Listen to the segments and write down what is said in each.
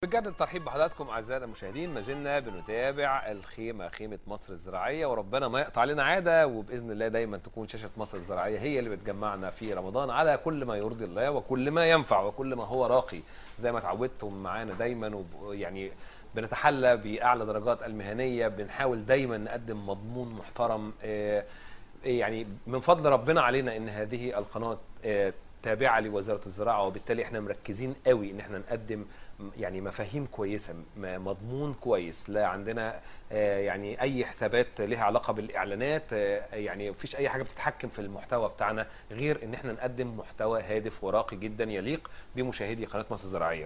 بجد الترحيب بحضراتكم اعزائنا المشاهدين ما زلنا بنتابع الخيمه خيمه مصر الزراعيه وربنا ما يقطع علينا عاده وباذن الله دايما تكون شاشه مصر الزراعيه هي اللي بتجمعنا في رمضان على كل ما يرضي الله وكل ما ينفع وكل ما هو راقي زي ما اتعودتم معانا دايما وب- يعني بنتحلى باعلى درجات المهنيه بنحاول دايما نقدم مضمون محترم آه، يعني من فضل ربنا علينا ان هذه القناه آه، تابعه لوزاره الزراعه وبالتالي احنا مركزين قوي ان احنا نقدم م- يعني مفاهيم كويسه م- مضمون كويس لا عندنا آه، يعني اي حسابات لها علاقه بالاعلانات آه، يعني مفيش اي حاجه بتتحكم في المحتوى بتاعنا غير ان احنا نقدم محتوى هادف وراقي جدا يليق بمشاهدي قناه مصر الزراعيه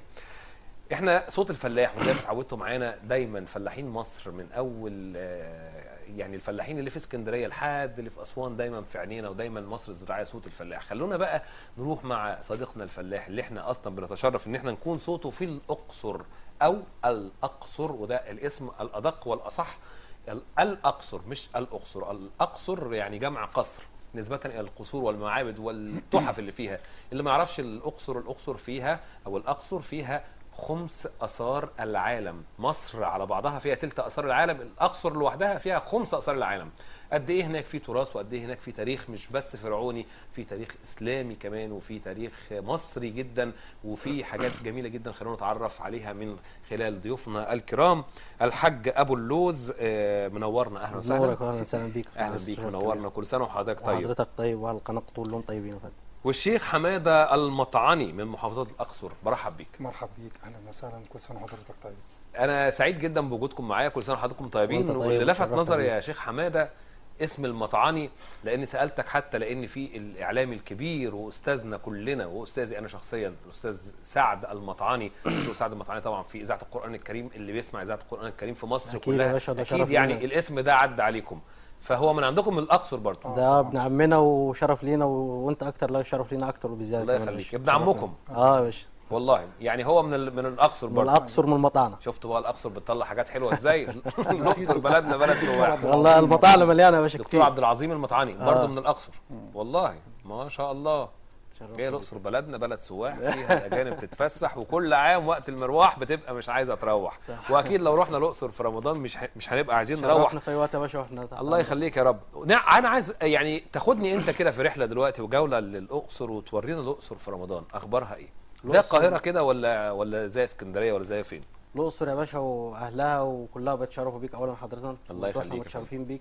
احنا صوت الفلاح وزي ما اتعودتوا معانا دايما فلاحين مصر من اول آه، يعني الفلاحين اللي في اسكندريه لحد اللي في اسوان دايما في عينينا ودايما مصر الزراعيه صوت الفلاح خلونا بقى نروح مع صديقنا الفلاح اللي احنا اصلا بنتشرف ان احنا نكون صوته في الاقصر او الاقصر وده الاسم الادق والاصح ال- الاقصر مش الاقصر الاقصر يعني جمع قصر نسبة إلى القصور والمعابد والتحف اللي فيها اللي ما يعرفش الأقصر الأقصر فيها أو الأقصر فيها خمس آثار العالم مصر على بعضها فيها تلت آثار العالم الأقصر لوحدها فيها خمس آثار العالم قد إيه هناك في تراث وقد إيه هناك في تاريخ مش بس فرعوني في تاريخ إسلامي كمان وفي تاريخ مصري جدا وفي حاجات جميلة جدا خلونا نتعرف عليها من خلال ضيوفنا الكرام الحاج أبو اللوز آه، منورنا أهلا وسهلا نورك واهلا وسهلا بيك اهلا بيك منورنا كل سنه وحضرتك طيب حضرتك طيب وهالقناه كلهم طيبين يا فندم والشيخ حماده المطعني من محافظه الاقصر برحب بيك مرحب بيك اهلا وسهلا كل سنه وحضرتك طيب انا سعيد جدا بوجودكم معايا كل سنه وحضراتكم طيبين وأنت طيب واللي لفت وتشرفنا نظري بيك. يا شيخ حماده اسم المطعني لاني سالتك حتى لان في الاعلامي الكبير واستاذنا كلنا واستاذي انا شخصيا الاستاذ سعد المطعني دكتور سعد المطعني طبعا في اذاعه القران الكريم اللي بيسمع اذاعه القران الكريم في مصر أكيد كلها يا باشا، ده اكيد شرف يعني لينا. الاسم ده عدى عليكم فهو من عندكم من الاقصر برضه ده ابن عمنا وشرف لينا و... وانت اكتر لا شرف لينا اكتر وبزياده الله كمان يا يخليك باشا. ابن عمكم اه يا باشا والله يعني هو من ال- من الاقصر من برضه الاقصر من المطعنه شفتوا بقى الاقصر بتطلع حاجات حلوه ازاي الاقصر بلدنا بلد سواح والله المطاعنه مليانه يا باشا دكتور كتير عبد العظيم المطعاني برضه آه. من الاقصر والله ما شاء الله شرف جاي الاقصر بلدنا بلد سواح فيها الاجانب تتفسح وكل عام وقت المروح بتبقى مش عايزه تروح واكيد لو رحنا الاقصر في رمضان مش ه- مش هنبقى عايزين نروح شرفنا في اي وقت يا باشا واحنا تحت الله يخليك يا رب نع- انا عايز يعني تاخدني انت كده في رحله دلوقتي وجوله للاقصر وتورينا الاقصر في رمضان اخبارها ايه زي الأقصر- القاهره كده ولا ولا زي اسكندريه ولا زي فين الاقصر يا باشا واهلها وكلها بيتشرفوا بيك اولا حضرتك الله يخليك يا متشرفين بيك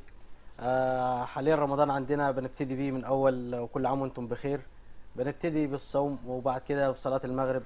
آه حاليا رمضان عندنا بنبتدي بيه من اول وكل عام وانتم بخير بنبتدي بالصوم وبعد كده بصلاه المغرب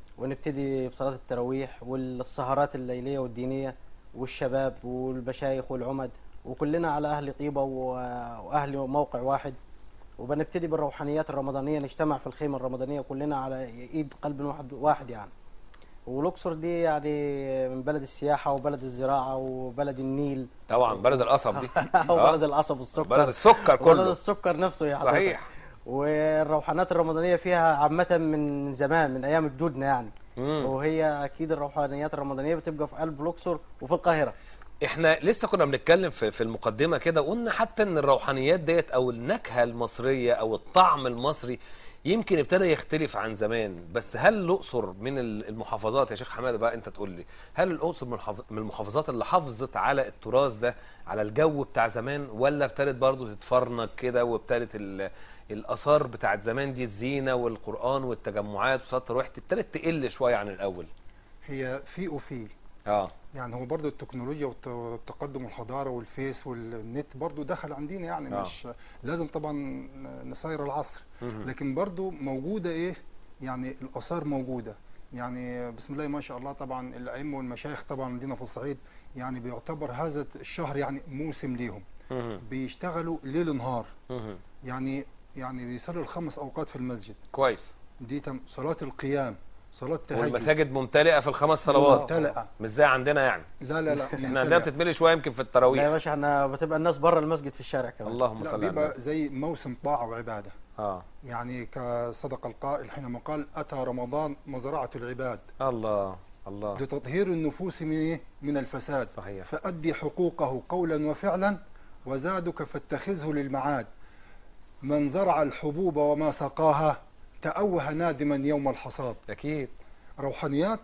ونبتدي بصلاه التراويح والسهرات الليليه والدينيه والشباب والمشايخ والعمد وكلنا على اهل طيبه و- واهل موقع واحد وبنبتدي بالروحانيات الرمضانيه نجتمع في الخيمه الرمضانيه كلنا على ايد قلب واحد واحد يعني والاقصر دي يعني من بلد السياحه وبلد الزراعه وبلد النيل طبعا بلد القصب دي وبلد آه. القصب والسكر بلد السكر وبلد كله السكر نفسه يا حضرتك. صحيح والروحانات الرمضانيه فيها عامه من زمان من ايام جدودنا يعني مم. وهي اكيد الروحانيات الرمضانيه بتبقى في قلب الاقصر وفي القاهره احنا لسه كنا بنتكلم في في المقدمه كده قلنا حتى ان الروحانيات ديت او النكهه المصريه او الطعم المصري يمكن ابتدى يختلف عن زمان بس هل الاقصر من ال- المحافظات يا شيخ حماده بقى انت تقول لي هل الاقصر من الحف- من المحافظات اللي حافظت على التراث ده على الجو بتاع زمان ولا ابتدت برضو تتفرنج كده وابتدت ال- الاثار بتاعت زمان دي الزينه والقران والتجمعات وصلاه التراويح ابتدت تقل شويه عن الاول هي في وفي اه يعني هو برضو التكنولوجيا والت- والتقدم والحضاره والفيس والنت برضو دخل عندنا يعني آه. مش لازم طبعا نسير العصر مهم. لكن برضو موجوده ايه يعني الاثار موجوده يعني بسم الله ما شاء الله طبعا الائمه والمشايخ طبعا عندنا في الصعيد يعني بيعتبر هذا الشهر يعني موسم ليهم مهم. بيشتغلوا ليل نهار مهم. يعني يعني بيصلوا الخمس اوقات في المسجد كويس دي تم صلاه القيام صلاه التهجد والمساجد ممتلئه في الخمس صلوات ممتلئه مش زي عندنا يعني لا لا لا احنا عندنا ممتلئة. بتتملي شويه يمكن في لا يا التراويح باشا احنا بتبقى الناس بره المسجد في الشارع كمان اللهم لا صل على بيبقى النبي زي موسم طاعة وعبادة اه يعني كصدق القائل حينما قال أتى رمضان مزرعة العباد الله الله لتطهير النفوس من إيه؟ من الفساد صحيح فأدي حقوقه قولا وفعلا وزادك فاتخذه للمعاد من زرع الحبوب وما سقاها تأوه نادما يوم الحصاد اكيد روحانيات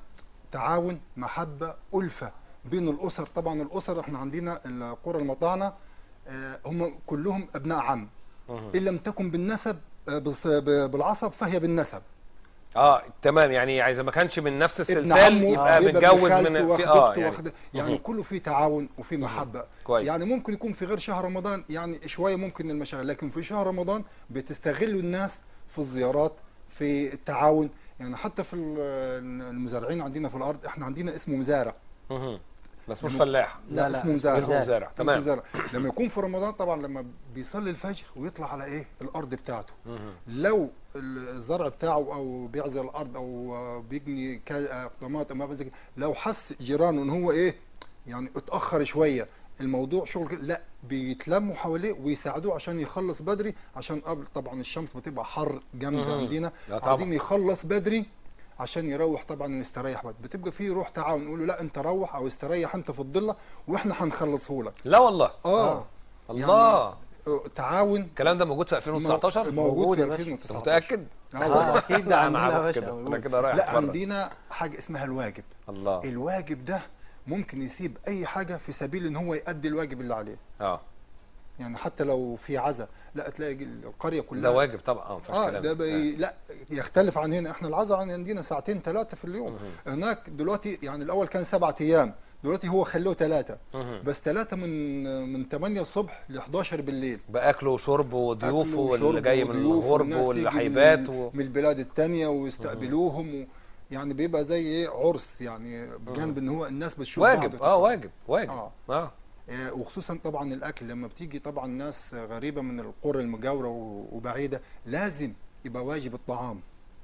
تعاون محبه الفه بين الاسر طبعا الاسر احنا عندنا القرى المطاعنه آه، هم كلهم ابناء عم ان لم تكن بالنسب آه، بص- ب- بالعصب فهي بالنسب اه تمام يعني اذا ما كانش من نفس ابن السلسال عمه يبقى بيبقى متجوز ابن من خالته في واخد اه اخته يعني واخد يعني كله في تعاون وفي محبه كويس. يعني ممكن يكون في غير شهر رمضان يعني شويه ممكن المشاغل لكن في شهر رمضان بتستغلوا الناس في الزيارات في التعاون يعني حتى في ال- المزارعين عندنا في الارض احنا عندنا اسمه مزارع مهم. بس مش فلاح لا, لا، لا، اسمه مزارع اسمه مزارع تمام مزارع. لما يكون في رمضان طبعا لما بيصلي الفجر ويطلع على ايه الارض بتاعته لو الزرع بتاعه او بيعزل الارض او بيجني كا- طماطم ما زي كده، لو حس جيرانه ان هو ايه يعني اتاخر شويه الموضوع شغل كده، لا بيتلموا حواليه ويساعدوه عشان يخلص بدري عشان قبل طبعا الشمس بتبقى حر جامده مهم. عندنا لا طبعا. عايزين يخلص بدري عشان يروح طبعا ويستريح بدري بتبقى في روح تعاون نقول له لا انت روح او استريح انت في الضله واحنا هنخلصه لك لا والله اه الله تعاون الكلام ده موجود في 2019 موجود موجود في يا باشا. 2019 انت متاكد اه اه والله. اكيد ده انا عندنا يا عارف باشا كده انا موجود. كده رايح لا اتفرج. عندنا حاجه اسمها الواجب الله الواجب ده ممكن يسيب اي حاجه في سبيل ان هو يؤدي الواجب اللي عليه اه يعني حتى لو في عزا لا تلاقي القريه كلها ده واجب طبعا اه ما فيهاش اه كلام. ده بي لا يختلف عن هنا احنا العزا عن- عندنا ساعتين ثلاثه في اليوم هناك دلوقتي يعني الاول كان سبعة ايام دلوقتي هو خلوه ثلاثه مهم. بس ثلاثه من من 8 الصبح ل 11 بالليل باكل وشرب وضيوف أكل واللي وشرب جاي من وضيوف الغرب والناس تيجي والحيبات من, و... من البلاد التانية ويستقبلوهم و يعني بيبقى زي ايه عرس يعني بجانب ان هو الناس بتشوف بعض واجب وتتعامل. اه واجب واجب اه اه آه، وخصوصا طبعا الاكل لما بتيجي طبعا ناس غريبه من القرى المجاوره و- وبعيده لازم يبقى واجب الطعام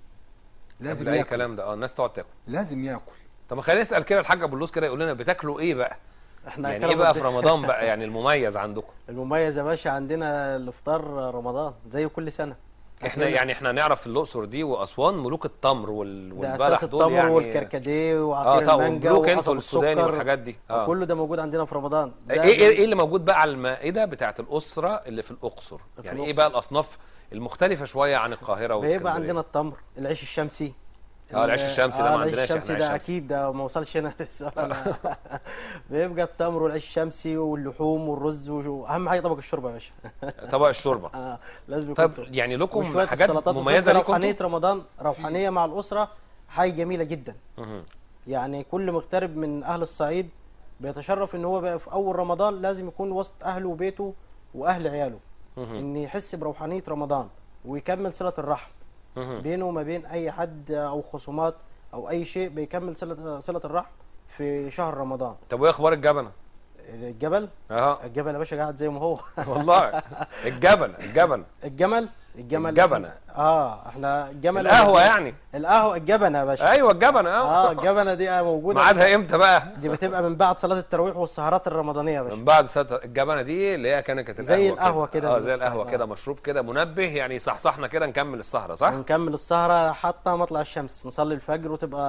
لازم لازم اي ياكل كلام ده اه الناس تقعد تاكل لازم ياكل طب ما خلينا نسال كده الحاج ابو اللوز كده يقول لنا بتاكلوا ايه بقى احنا يعني كده ايه بقى بدي- في رمضان بقى يعني المميز عندكم المميز يا باشا عندنا الافطار رمضان زي كل سنه احنا يعني احنا نعرف في الاقصر دي واسوان ملوك التمر وال... ده والبلح اساس دول التمر يعني والكركديه اه وعصير طبعا المانجا وملوك انتوا وقصب السوداني السكر والحاجات دي اه كله ده موجود عندنا في رمضان ايه زائد- ايه ايه اللي موجود بقى على المائده بتاعت الاسره اللي في الاقصر في يعني ايه الأقصر. بقى الاصناف المختلفه شويه عن القاهره واسكندريه بيبقى عندنا التمر العيش الشمسي اه العيش الشمسي ده ما العيش عندناش احنا الشمسي عيش ده شمسي. اكيد ده ما وصلش هنا لسه ولا- بيبقى التمر والعيش الشمسي واللحوم والرز واهم حاجه طبق الشوربه يا باشا طب الشوربه آه لازم يكون طب شوربة. يعني لكم وشوية حاجات السلطات مميزه وكده. ليكم روحانيه انتوا؟ رمضان روحانيه مع الاسره حاجه جميله جدا مهم. يعني كل مغترب من اهل الصعيد بيتشرف ان هو بقى في اول رمضان لازم يكون وسط اهله وبيته واهل عياله مهم. ان يحس بروحانيه رمضان ويكمل صله الرحم مهم. بينه وما بين اي حد او خصومات او اي شيء بيكمل صله صله الرحم في شهر رمضان طب وايه اخبار الجبنه؟ الجبل اه الجبل يا باشا قاعد زي ما هو والله الجبل الجبل الجمل الجمل الجبنة. اه احنا الجمل القهوه يعني القهوه الجبنه يا باشا ايوه الجبنه اه اه الجبنه دي موجوده ميعادها امتى بقى؟ دي بتبقى من بعد صلاه التراويح والسهرات الرمضانيه يا باشا من بعد ستة الجبنه دي اللي هي كانت كانت زي القهوة كده اه زي بالظبط. القهوه آه. كده مشروب كده منبه يعني يصحصحنا كده نكمل السهره صح؟ ونكمل السهرة حتى مطلع الشمس نصلي الفجر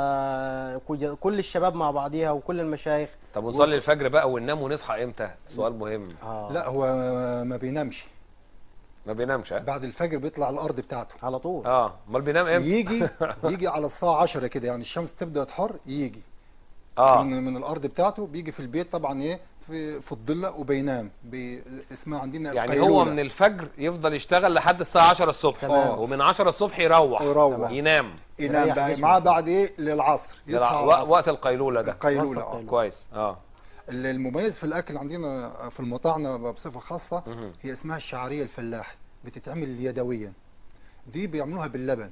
وتبقى كل- كل الشباب مع بعضيها وكل المشايخ طب ونصلي الفجر بقى وننام ونصحى امتى؟ سؤال مهم آه. لا هو ما بينامش ما بينامش ها؟ بعد الفجر بيطلع على الارض بتاعته على طول اه امال بينام امتى؟ يجي يجي على الساعه 10 كده يعني الشمس تبدا تحر يجي اه من من الارض بتاعته بيجي في البيت طبعا ايه في في الضله وبينام بي اسمها عندنا يعني القيلولة. هو من الفجر يفضل يشتغل لحد الساعه 10 الصبح تمام. ومن 10 الصبح يروح يروح. ينام ينام يريح بقى جسمه. معاه بعد ايه للعصر يصحى على وق- العصر. وقت القيلوله ده القيلوله وقت اه القيلولة. كويس اه اللي المميز في الاكل عندنا في المطاعنه بصفه خاصه هي اسمها الشعريه الفلاح بتتعمل يدويا دي بيعملوها باللبن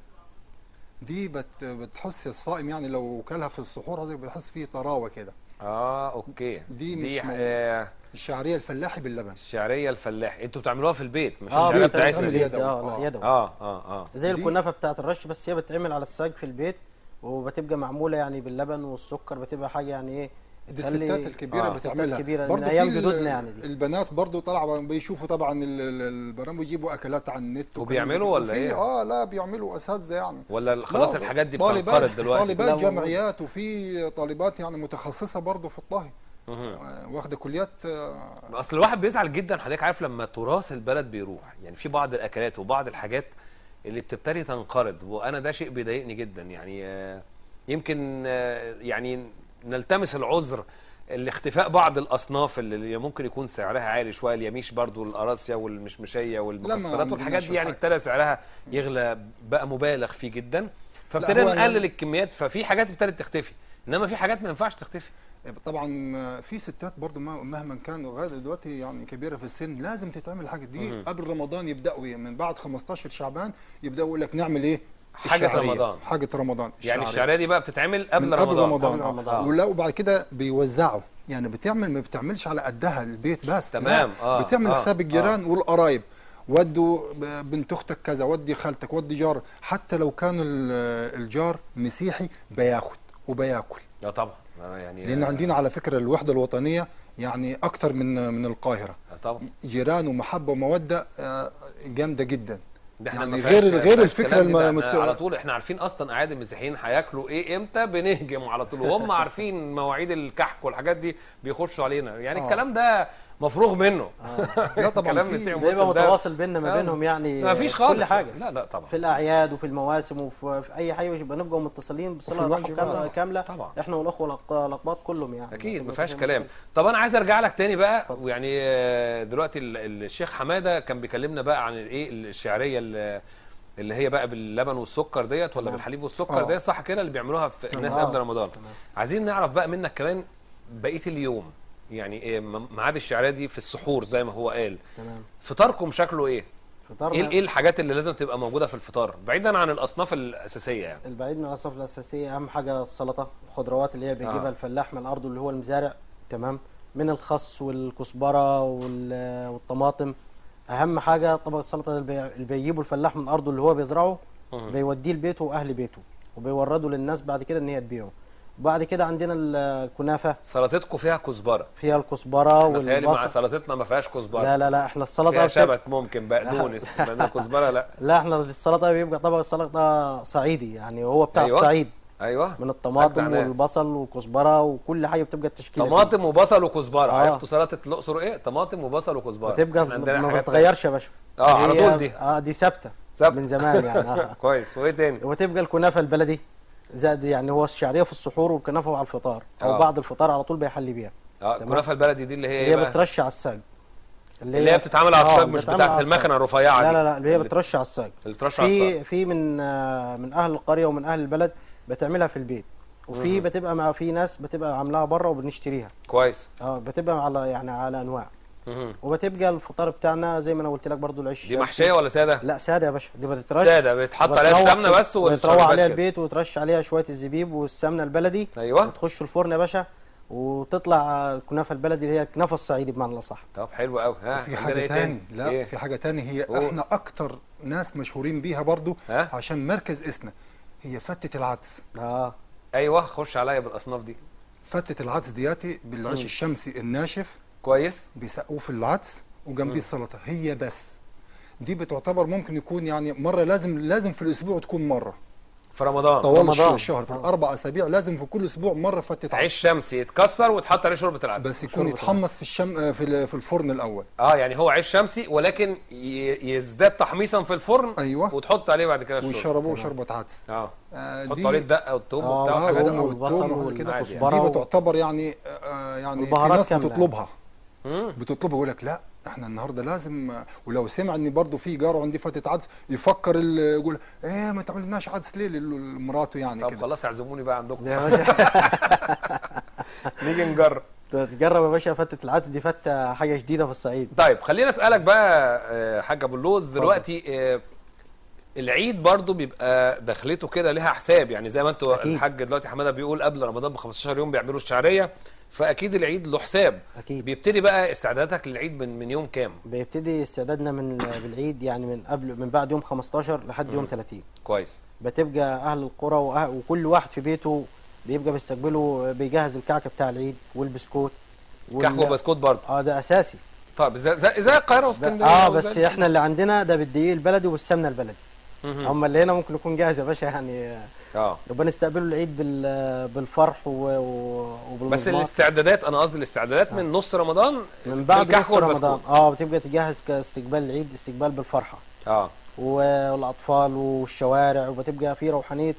دي بت بتحس الصائم يعني لو كلها في السحور هذا بيحس فيه طراوه كده اه اوكي دي دي مش مو- آه الشعريه الفلاحي باللبن الشعريه الفلاح انتوا بتعملوها في البيت مش اه الشعريه بيت بتاعتنا بتعمل دي يدوي. اه آه. لا يدوي اه اه اه زي دي- الكنافه بتاعت الرش بس هي بتتعمل على الساج في البيت وبتبقى معموله يعني باللبن والسكر بتبقى حاجه يعني ايه دي تخلي- الستات الكبيره آه. ستات بتعملها كبيره من برضه ايام في ال- جدودنا يعني دي البنات برضه طالعه بيشوفوا طبعا ال- ال- البرامج بيجيبوا اكلات على النت وكلام وبيعملوا زي كده. ولا وفي- إيه؟ اه لا بيعملوا اساتذه يعني ولا خلاص لا، الحاجات دي طالبات- بتنقرض دلوقتي طالبات لا، موجود. جامعيات وفي طالبات يعني متخصصه برضه في الطهي مهم. آه، واخده كليات آه، اصل الواحد بيزعل جدا حضرتك عارف لما تراث البلد بيروح يعني في بعض الاكلات وبعض الحاجات اللي بتبتدي تنقرض وانا ده شيء بيضايقني جدا يعني آه، يمكن آه، يعني نلتمس العذر لاختفاء بعض الاصناف اللي ممكن يكون سعرها عالي شويه اليميش برضو القراصيه والمشمشيه والمكسرات عندناش والحاجات دي يعني الحاجة. ابتدى سعرها يغلى بقى مبالغ فيه جدا لا، فابتدينا هو أنا- نقلل الكميات ففي حاجات ابتدت تختفي انما في حاجات ما ينفعش تختفي طبعا في ستات برضو ما- مهما كانوا لغايه دلوقتي يعني كبيره في السن لازم تتعمل الحاجه دي قبل رمضان يبداوا إيه؟ من بعد 15 شعبان يبداوا يقول لك نعمل ايه حاجة الشعرية. رمضان. حاجه رمضان يعني الشعرية. الشعريه دي بقى بتتعمل قبل من رمضان قبل رمضان, قبل آه. رمضان. ولا وبعد كده بيوزعوا يعني بتعمل ما بتعملش على قدها البيت بس تمام، لا، آه، بتعمل آه، حساب الجيران والقرايب ودوا ب- بنت اختك كذا ودي خالتك ودي جار حتى لو كان ال- الجار مسيحي بياخد وبياكل اه طبعا آه يعني لان عندنا على فكره الوحده الوطنيه يعني اكتر من من القاهره آه طبعا جيران ومحبه وموده آه، جامده جدا ده احنا يعني ما فيهاش- غير ما غير فيهاش الفكره كلام دي، ده الم... احنا على طول احنا عارفين اصلا اعياد المسيحيين هياكلوا ايه امتى بنهجم على طول وهم عارفين مواعيد الكحك والحاجات دي بيخشوا علينا يعني آه. الكلام ده مفروغ منه لا طبعا كلام في- مسيحي بيبقى ومسلم ده متواصل بيننا ما آه. بينهم يعني ما فيش في خالص كل حاجه لا لا طبعا في الاعياد وفي المواسم وفي في اي حاجه يبقى نبقى متصلين بصله الوحي رحم بقى. كامله كامله طبعا. احنا والاخوه الأق- الاقباط كلهم يعني اكيد ما بتبقى فيهاش في كلام مشكلة. طب انا عايز ارجع لك تاني بقى ويعني آه، دلوقتي ال- الشيخ حماده كان بيكلمنا بقى عن الايه الشعريه اللي اللي هي بقى باللبن والسكر ديت ولا تمام. بالحليب والسكر آه. ديت صح كده اللي بيعملوها في الناس آه. قبل رمضان تمام. عايزين نعرف بقى منك كمان بقيه اليوم يعني إيه م- ميعاد الشعريه دي في السحور زي ما هو قال تمام فطاركم شكله ايه فطارنا ايه ايه الحاجات اللي لازم تبقى موجوده في الفطار بعيدا عن الاصناف الاساسيه يعني البعيد من الاصناف الاساسيه اهم حاجه السلطه الخضروات اللي هي بيجيبها آه. الفلاح من ارضه اللي هو المزارع تمام من الخس والكزبره وال- والطماطم اهم حاجه طبق السلطه اللي بي- اللي بيجيبه الفلاح من ارضه اللي هو بيزرعه مم. بيوديه لبيته واهل بيته وبيورده للناس بعد كده ان هي تبيعه بعد كده عندنا ال- الكنافه سلطتكم فيها كزبره فيها الكزبره متهيألي مع والبصل سلطتنا ما فيهاش كزبره لا لا لا احنا السلطه فيها بتب- شبت ممكن بقدونس لان الكزبره لا لا احنا السلطه بيبقى طبق السلطه صعيدي يعني هو بتاع أيوة. الصعيد ايوه من أجدع الطماطم ناس. والبصل والكزبره وكل حاجه بتبقى التشكيله فيه. طماطم وبصل وكزبره آه. عرفتوا سلطه الاقصر ايه طماطم وبصل وكزبره بتبقى إحنا عندنا ما حاجات بتتغيرش يا باشا آه، على هي- طول دي. اه دي ثابته ثابتة. من زمان يعني آه. كويس وايه تاني وتبقى الكنافه البلدي زائد يعني هو الشعريه في السحور والكنافه على الفطار او آه. بعد الفطار على طول بيحلي بيها اه تمام. الكنافه البلدي دي اللي هي اللي ايه هي بقى بترش على الساج اللي هي بتتعمل على آه، الصاج مش بتتعمل بتاعت على الصاج. المكنه الرفيعه دي لا لا لا اللي هي اللي بترش على الساج اللي بترش على الصاج في في من آه، من اهل القريه ومن اهل البلد بتعملها في البيت وفي بتبقى مع في ناس بتبقى عاملاها بره وبنشتريها كويس اه بتبقى على يعني على انواع مهم. وبتبقى الفطار بتاعنا زي ما انا قلت لك برضو العيش دي الشمسي. محشيه ولا ساده لا ساده يا باشا دي بتترش ساده بيتحط عليها وبتروح- السمنه بس وتروح والشربات عليها كده. البيت وترش عليها شويه الزبيب والسمنه البلدي ايوه وتخش الفرن يا باشا وتطلع الكنافه البلدي اللي هي الكنافه الصعيدي بمعنى الاصح طب حلو قوي ها في عندنا حاجه إيه تاني لا إيه؟ في حاجه تاني هي قول. احنا اكتر ناس مشهورين بيها برضو ها؟ عشان مركز اسنا هي فتة العدس اه ايوه خش عليا بالاصناف دي فتة العدس دياتي بالعيش الشمسي الناشف كويس بيسقوه في العدس وجنبيه السلطه هي بس دي بتعتبر ممكن يكون يعني مره لازم لازم في الاسبوع تكون مره في رمضان طوال رمضان. الشهر في الاربع اسابيع لازم في كل اسبوع مره فتة عيش عدس شمسي يتكسر ويتحط عليه شوربه العدس بس يكون يتحمص في الشم في ال- في الفرن الاول اه يعني هو عيش شمسي ولكن ي- يزداد تحميصا في الفرن أيوة. وتحط عليه بعد كده الشوربه ويشربوه شوربه عدس اه آه، تحط دي- عليه الدقه والثوم آه، وبتاع آه، الحاجات الدقة دي والبصل والثوم وكده عادي والكزبره دي و- بتعتبر يعني آه يعني في والبهارات ناس كاملة. بتطلبها مم. بتطلبها يقول لك لا احنا النهارده لازم آه، ولو سمع ان برضه في جاره عندي فتة عدس يفكر ال- يقول ايه ما تعملناش عدس ليه لل- لمراته يعني طب كده خلاص اعزموني بقى عندكم يا باشا نيجي نجرب تجرب يا باشا فتة العدس دي فتة حاجة جديدة في الصعيد طيب خلينا اسالك بقى آه، حاج ابو اللوز دلوقتي آه، العيد برضو بيبقى دخلته كده لها حساب يعني زي ما انتوا أكيد. الحاج دلوقتي حماده بيقول قبل رمضان ب 15 يوم بيعملوا الشعريه فاكيد العيد له حساب أكيد بيبتدي بقى استعداداتك للعيد من من يوم كام بيبتدي استعدادنا من بالعيد يعني من قبل من بعد يوم 15 لحد يوم 30 كويس بتبقى أهل القرى وأه- وكل واحد في بيته بيبقى بيستقبله بيجهز الكعكة بتاع العيد والبسكوت وال- كحك وبسكوت برضو اه ده أساسي طيب زي زي, زي القاهره ب- واسكندريه اه وزي- بس احنا اللي عندنا ده بالدقيق البلدي والسمنة البلدي مهم. اما اللي هنا ممكن يكون جاهز يا باشا يعني اه يبقى نستقبله العيد بال بالفرح و- و- بس وبالمضمار الاستعدادات انا قصدي الاستعدادات من نص رمضان من بعد بالكحك نص رمضان والبسكوت. اه بتبقى تجهز كاستقبال العيد استقبال بالفرحه اه والاطفال والشوارع وبتبقى في روحانيه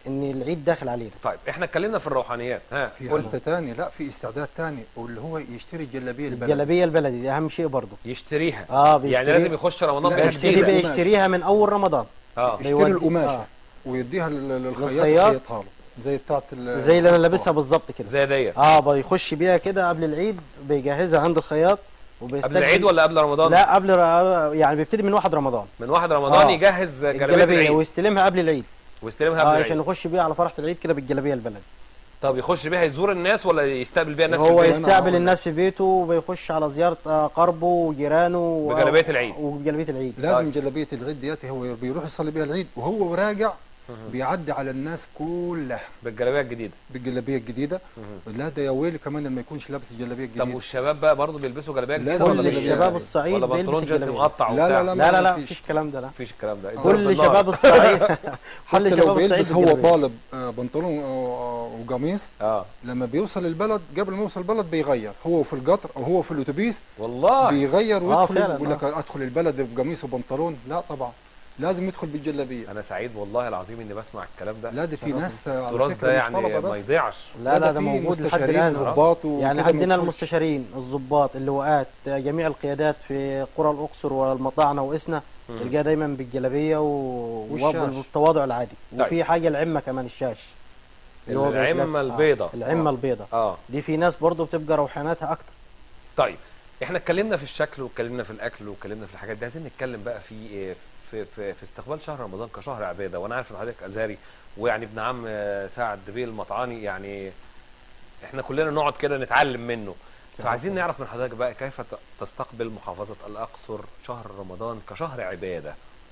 ان العيد داخل علينا طيب احنا اتكلمنا في الروحانيات ها في قول حته تاني لا في استعداد تاني واللي هو يشتري الجلابيه البلد الجلابيه البلدي دي اهم شيء برضه يشتريها اه يعني بيشتري لازم يخش رمضان لا، بيها يشتري جديده بقى. بيشتريها من اول رمضان اه بيودي- يشتري القماشه آه. ويديها لل- للخياط للخياط. يخيطها له زي بتاعت ال- زي اللي انا لابسها بالظبط كده زي ديت اه بيخش بيها كده قبل العيد بيجهزها عند الخياط وبيستقبل قبل العيد ولا قبل رمضان لا قبل ر... يعني بيبتدي من واحد رمضان من واحد رمضان آه. يجهز جلابيه الجلابيه العيد ويستلمها قبل العيد ويستلمها اه قبل عشان العيد يخش بيها على فرحه العيد كده بالجلابيه البلدي طب يخش بيها يزور الناس ولا يستقبل بيها الناس في هو البيت أنا يستقبل هقول الناس في بيته وبيخش على زياره آه، قربه وجيرانه و- بجلابية العيد. وبجلابيه العيد لازم جلابيه العيد ديت هو بيروح يصلي بيها العيد وهو راجع بيعدي على الناس كلها بالجلابيه الجديده بالجلابيه الجديده لا ده يا ويلي كمان اللي ما يكونش لابس الجلابيه طب الجديده والشباب بقى برضه بيلبسوا جلابيه جديده لازم ولا كل مش- الشباب الصعيد ولا بيلبس بنطلون جينز الجلابية. مقطع لا، وبتاع لا، لا لا لا مفيش. مفيش الكلام ده لا مفيش الكلام ده كل شباب الصعيد حتى كل لو شباب الصعيد بيلبس هو بالجلابية. طالب آه، بنطلون آه، وقميص اه لما بيوصل البلد قبل ما يوصل البلد بيغير هو في القطر او هو في الاتوبيس والله بيغير ويدخل فعلا، يقول لك ادخل البلد بقميص وبنطلون لا طبعا لازم يدخل بالجلابيه انا سعيد والله العظيم اني بسمع الكلام ده لا ده في ناس آه، على التراث فكره ده مش يعني طلبه ما بس يضيعش لا لا ده في موجود لحد مستشارين الان وضباط يعني وكده عندنا ما يدخلش. المستشارين الضباط اللواءات جميع القيادات في قرى الاقصر والمطاعنه واسنا تلقاها دايما بالجلابيه و- والشاش. وبالتواضع العادي طيب. وفي حاجه العمه كمان الشاش هو بيتلف- العمة آه، البيضة. العمه آه. البيضاء اه دي في ناس برضو بتبقى روحاناتها اكتر طيب احنا اتكلمنا في الشكل واتكلمنا في الاكل واتكلمنا في الحاجات دي عايزين نتكلم بقى في إيه؟ في في, في استقبال شهر رمضان كشهر عباده وانا عارف ان حضرتك ازهري ويعني ابن عم آه، سعد بيه المطعاني يعني احنا كلنا نقعد كده نتعلم منه فعايزين نعرف من حضرتك بقى كيف ت- تستقبل محافظه الاقصر شهر رمضان كشهر عباده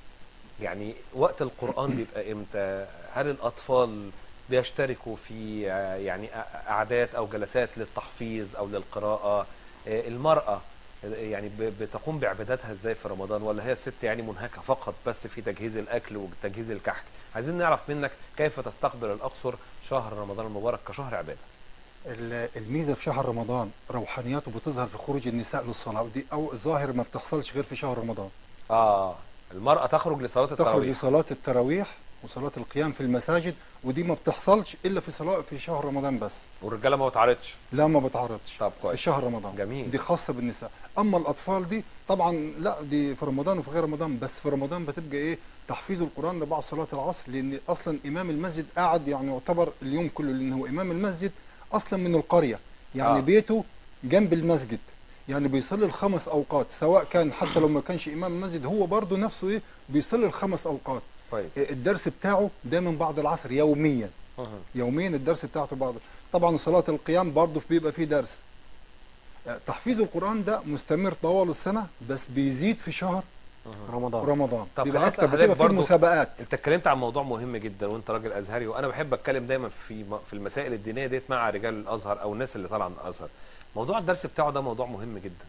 يعني وقت القرآن بيبقى امتى؟ هل الأطفال بيشتركوا في آه، يعني أ- قعدات أو جلسات للتحفيظ أو للقراءة؟ آه، المرأة آه، يعني ب- بتقوم بعباداتها ازاي في رمضان ولا هي الست يعني منهكة فقط بس في تجهيز الأكل وتجهيز الكحك؟ عايزين نعرف منك كيف تستقبل الأقصر شهر رمضان المبارك كشهر عبادة. ال- الميزه في شهر رمضان روحانياته بتظهر في خروج النساء للصلاه ودي او ظاهر ما بتحصلش غير في شهر رمضان آه المرأة تخرج لصلاة تخرج التراويح. لصلاه التراويح وصلاه القيام في المساجد ودي ما بتحصلش الا في صلاه في شهر رمضان بس والرجالة ما بتعرضش. لا ما بتعرضش طب كويس. في شهر رمضان جميل. دي خاصه بالنساء اما الاطفال دي طبعا لا دي في رمضان وفي غير رمضان بس في رمضان بتبقى ايه تحفيظ القران ده بعد صلاه العصر لان اصلا امام المسجد قاعد يعني يعتبر اليوم كله لان هو امام المسجد اصلا من القريه يعني آه. آه. بيته جنب المسجد يعني بيصلي الخمس اوقات سواء كان حتى لو ما كانش امام المسجد هو برضه نفسه ايه بيصلي الخمس اوقات كويس. إيه الدرس بتاعه ده من بعد العصر يوميا مهم. يوميا الدرس بتاعته بعض طبعا صلاة القيام برضه بيبقى فيه درس آه، تحفيظ القرآن ده مستمر طوال السنة بس بيزيد في شهر رمضان رمضان طب بيبقى خليني أكتر أسأل بتبقى حضرتك فيه برضه مسابقات انت اتكلمت عن موضوع مهم جدا وانت راجل ازهري وانا بحب اتكلم دايما في م- في المسائل الدينيه ديت مع رجال الازهر او الناس اللي طالعه من الازهر موضوع الدرس بتاعه ده موضوع مهم جدا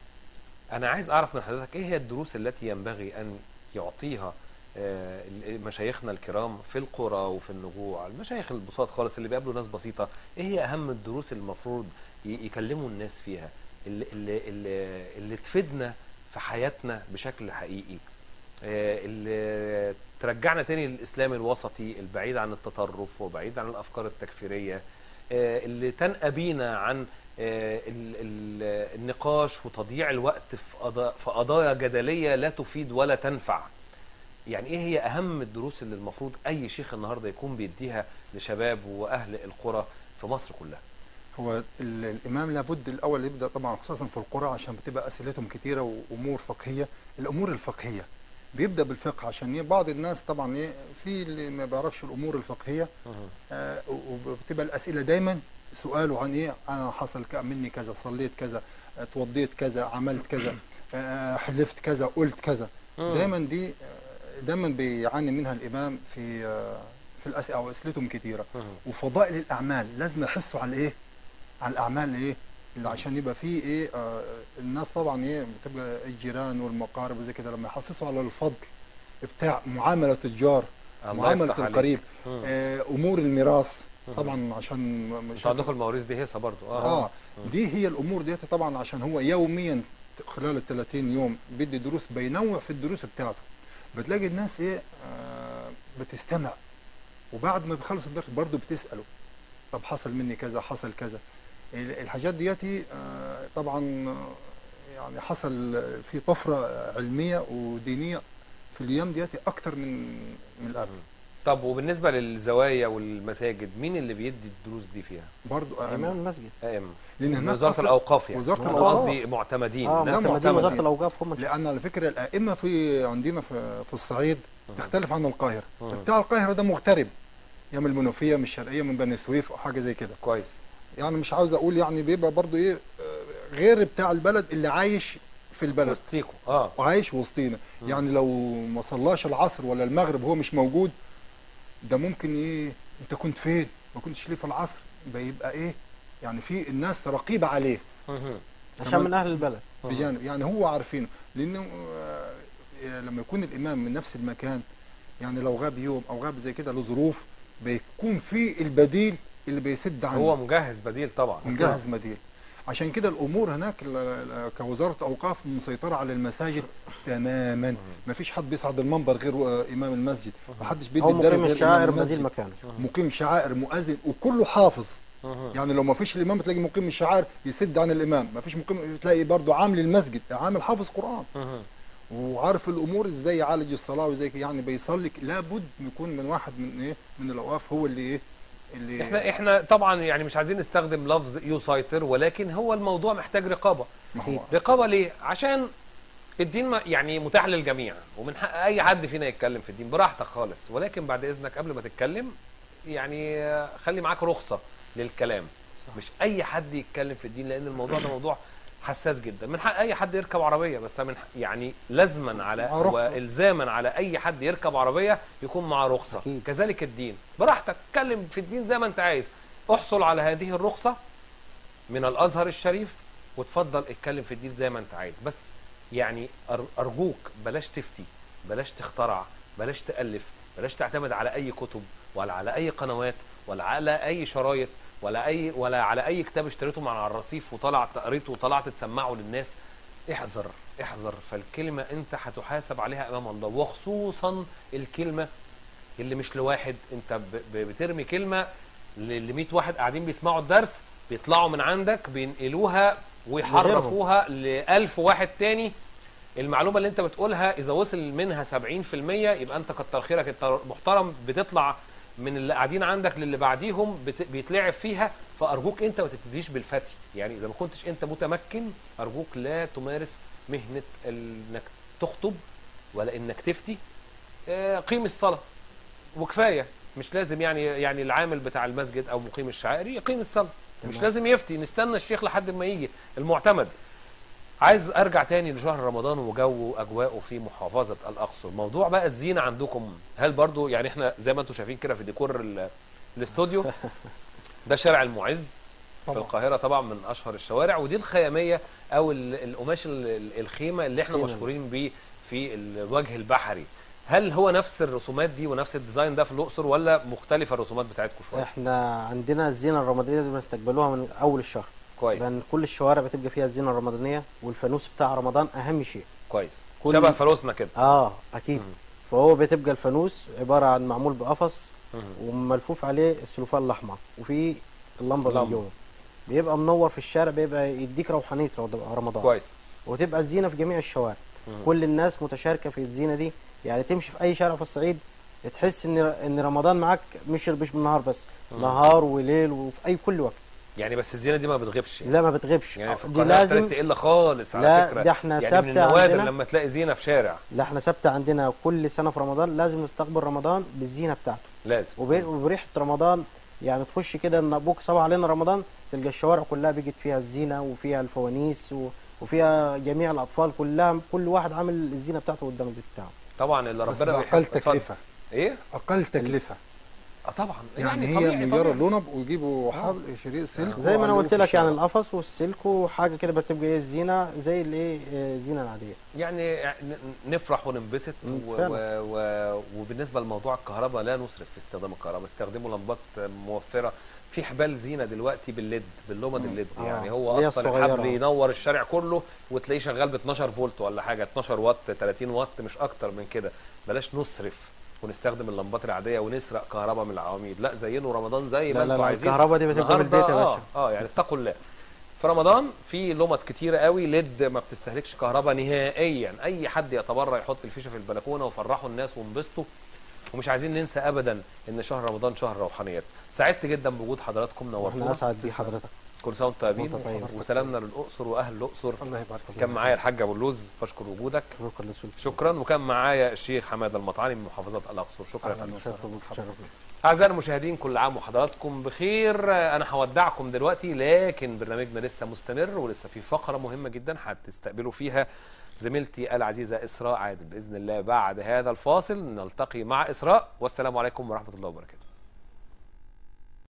انا عايز اعرف من حضرتك ايه هي الدروس التي ينبغي ان يعطيها آه، ال- مشايخنا الكرام في القرى وفي النجوع المشايخ البساط خالص اللي بيقابلوا ناس بسيطه ايه هي اهم الدروس اللي المفروض ي- يكلموا الناس فيها اللي, اللي, اللي, اللي تفيدنا في حياتنا بشكل حقيقي آه، اللي ترجعنا تاني للاسلام الوسطي البعيد عن التطرف وبعيد عن الافكار التكفيريه آه، اللي تنقى بينا عن آه، ال- ال- النقاش وتضييع الوقت في قضا- في قضايا جدليه لا تفيد ولا تنفع يعني ايه هي اهم الدروس اللي المفروض اي شيخ النهارده يكون بيديها لشباب واهل القرى في مصر كلها هو ال- الإمام لابد الأول يبدأ طبعا خصوصا في القرى عشان بتبقى أسئلتهم كتيرة وأمور فقهية الأمور الفقهية بيبدأ بالفقه عشان إيه بعض الناس طبعا إيه في اللي ما بيعرفش الأمور الفقهية آه وبتبقى الأسئلة دايما سؤاله عن إيه أنا حصل ك- مني كذا صليت كذا آه، اتوضيت كذا عملت كذا آه، حلفت كذا قلت كذا مم. دايما دي آه، دايما بيعاني منها الإمام في آه، في الأسئلة أو أسئلتهم كتيرة مم. وفضائل الأعمال لازم يحسوا على إيه على الأعمال إيه اللي عشان يبقى فيه إيه آه الناس طبعا إيه بتبقى الجيران والمقارب وزي كده لما يحسسوا على الفضل بتاع معاملة الجار الله معاملة يفتح عليك. القريب مم. آه أمور الميراث طبعا عشان م- مش انتوا عندكم المواريث دي هيصه برضو اه دي هي الامور ديت طبعا عشان هو يوميا خلال ال 30 يوم بيدي دروس بينوع في الدروس بتاعته بتلاقي الناس ايه آه بتستمع وبعد ما بيخلص الدرس برضه بتساله طب حصل مني كذا حصل كذا ال- الحاجات دياتي آه، طبعا آه، يعني حصل في طفره علميه ودينيه في الايام دياتي اكتر من من القبل طب وبالنسبه للزوايا والمساجد مين اللي بيدي الدروس دي فيها؟ برضه امام المسجد ائمه لان هناك وزاره أصلاً- الاوقاف يعني وزاره أنا أنا الاوقاف قصدي معتمدين اه ناس معتمدين معتمدين وزاره الاوقاف هم اللي- لان على فكره الائمه في عندنا في, في الصعيد تختلف عن القاهره مم. بتاع القاهره ده مغترب يا من المنوفيه من الشرقيه من بني سويف او حاجه زي كده كويس يعني مش عاوز اقول يعني بيبقى برضو ايه آه، غير بتاع البلد اللي عايش في البلد وسطيكوا اه وعايش وسطينا يعني لو ما صلاش العصر ولا المغرب هو مش موجود ده ممكن ايه انت كنت فين ما كنتش ليه في العصر بيبقى ايه يعني في الناس رقيبه عليه مهم. عشان كمان- من اهل البلد بجانب يعني هو عارفينه لانه آه، لما يكون الامام من نفس المكان يعني لو غاب يوم او غاب زي كده لظروف بيكون في البديل اللي بيسد عنه هو مجهز بديل طبعا مجهز بديل عشان كده الامور هناك ل- ل- كوزاره اوقاف مسيطره على المساجد تماما ما فيش حد بيصعد المنبر غير آه، امام المسجد ما حدش بيدي او الدرس مقيم غير الشاعر إمام بديل المسجد. مكانه مقيم شعائر مؤذن وكله حافظ مهم. يعني لو ما فيش الامام تلاقي مقيم الشعائر يسد عن الامام ما فيش مقيم تلاقي برضه عامل المسجد عامل حافظ قران مهم. وعارف الامور ازاي يعالج الصلاه وزي كده يعني بيصلي لابد يكون من واحد من ايه من الاوقاف هو اللي ايه اللي احنا احنا طبعا يعني مش عايزين نستخدم لفظ يسيطر ولكن هو الموضوع محتاج رقابه ما هو رقابه ليه عشان الدين ما- يعني متاح للجميع ومن حق اي حد فينا يتكلم في الدين براحتك خالص ولكن بعد اذنك قبل ما تتكلم يعني آه، خلي معاك رخصه للكلام صح. مش اي حد يتكلم في الدين لان الموضوع ده موضوع حساس جدا من حق اي حد يركب عربيه بس من حق يعني لازما على مع رخصة. والزاما على اي حد يركب عربيه يكون معاه رخصه أكيد. كذلك الدين براحتك اتكلم في الدين زي ما انت عايز احصل على هذه الرخصه من الازهر الشريف وتفضل اتكلم في الدين زي ما انت عايز بس يعني أر- ارجوك بلاش تفتي بلاش تخترع بلاش تالف بلاش تعتمد على اي كتب ولا على اي قنوات ولا على اي شرايط ولا اي ولا على اي كتاب اشتريته من على الرصيف وطلع قريته وطلعت تسمعه للناس احذر احذر فالكلمه انت هتحاسب عليها امام الله وخصوصا الكلمه اللي مش لواحد انت ب- ب- بترمي كلمه ل 100 واحد قاعدين بيسمعوا الدرس بيطلعوا من عندك بينقلوها ويحرفوها ل 1000 واحد تاني المعلومه اللي انت بتقولها اذا وصل منها 70% يبقى انت كتر خيرك انت محترم بتطلع من اللي قاعدين عندك للي بعديهم بت... بيتلعب فيها فارجوك انت ما تبتديش بالفتي يعني اذا ما كنتش انت متمكن ارجوك لا تمارس مهنه انك تخطب ولا انك تفتي آه، قيم الصلاه وكفايه مش لازم يعني يعني العامل بتاع المسجد او مقيم الشعائر يقيم الصلاه مش تمام. لازم يفتي نستنى الشيخ لحد ما يجي المعتمد عايز ارجع تاني لشهر رمضان وجو اجواءه في محافظه الاقصر موضوع بقى الزينه عندكم هل برضو يعني احنا زي ما انتم شايفين كده في ديكور ال- الاستوديو ده شارع المعز في طبعا. القاهره طبعا من اشهر الشوارع ودي الخياميه او ال- القماش ال- ال- الخيمه اللي احنا خيمة. مشهورين بيه في الوجه البحري هل هو نفس الرسومات دي ونفس الديزاين ده في الاقصر ولا مختلفه الرسومات بتاعتكم شويه احنا عندنا الزينه الرمضانيه دي بنستقبلوها من اول الشهر كويس لان كل الشوارع بتبقى فيها الزينه الرمضانيه والفانوس بتاع رمضان اهم شيء كويس كل- شبه فانوسنا كده اه اكيد مم. فهو بتبقى الفانوس عباره عن معمول بقفص مم. وملفوف عليه السلوفان الاحمر وفي اللمبه لمبة. من جوه بيبقى منور في الشارع بيبقى يديك روحانيه رمض- رمضان كويس وتبقى الزينه في جميع الشوارع مم. كل الناس متشاركه في الزينه دي يعني تمشي في اي شارع في الصعيد تحس ان ان رمضان معاك مش مش بالنهار بس مم. نهار وليل وفي اي كل وقت يعني بس الزينه دي ما بتغيبش يعني, لا ما بتغيبش يعني في دي القاهره لازم ابتدت تقل خالص على لا، فكره ده احنا يعني من ثابتة النوادر عندنا. لما تلاقي زينه في شارع لا احنا ثابته عندنا كل سنه في رمضان لازم نستقبل رمضان بالزينه بتاعته لازم وب- وبريحه رمضان يعني تخش كده ان ابوك صبح علينا رمضان تلقى الشوارع كلها بيجت فيها الزينه وفيها الفوانيس و... وفيها جميع الاطفال كلها كل واحد عامل الزينه بتاعته قدام البيت بتاعه طبعا اللي بس ربنا باقل بيحب اتفضل. تكلفه ايه اقل تكلفه اه طبعا يعني, هي طبيعي- مليار طبيعي. اللونب ويجيبوا حبل شريط سلك زي ما انا ويعلقوه قلت في لك يعني الشارع. القفص والسلك وحاجه كده بتبقى ايه الزينه زي الايه آه، الزينه العاديه يعني ن- نفرح وننبسط مم، و... و... فعلا. و... وبالنسبه لموضوع الكهرباء لا نسرف في استخدام الكهرباء استخدموا لمبات موفره في حبال زينه دلوقتي بالليد باللمض الليد آه، يعني هو اللي هي اصلا الصغيرة. الحبل ينور الشارع كله وتلاقيه شغال ب 12 فولت ولا حاجه 12 واط 30 واط مش اكتر من كده بلاش نسرف ونستخدم اللمبات العاديه ونسرق كهرباء من العواميد لا زينوا رمضان زي ما لا لا انتوا لا عايزين الكهرباء دي بتبقى من النهاردة البيت يا اه باشا اه يعني اتقوا الله في رمضان في لمط كتيره قوي ليد ما بتستهلكش كهرباء نهائيا اي حد يتبرع يحط الفيشه في البلكونه وفرحوا الناس وانبسطوا ومش عايزين ننسى ابدا ان شهر رمضان شهر روحانيات سعدت جدا بوجود حضراتكم واحنا نورتونا اسعد بيه حضرتك كل سنه وانتم طيبين وأنت طيب. وسلامنا للاقصر واهل الاقصر الله يبارك فيك كان معايا الحاج ابو اللوز بشكر وجودك شكرا للسلطة شكرا وكان معايا الشيخ حماده المطعاني من محافظه الاقصر شكرا يا فندم شكرا بك شرف بك. اعزائي المشاهدين كل عام وحضراتكم بخير انا هودعكم دلوقتي لكن برنامجنا لسه مستمر ولسه في فقره مهمه جدا هتستقبلوا فيها زميلتي العزيزه اسراء عادل باذن الله بعد هذا الفاصل نلتقي مع اسراء والسلام عليكم ورحمه الله وبركاته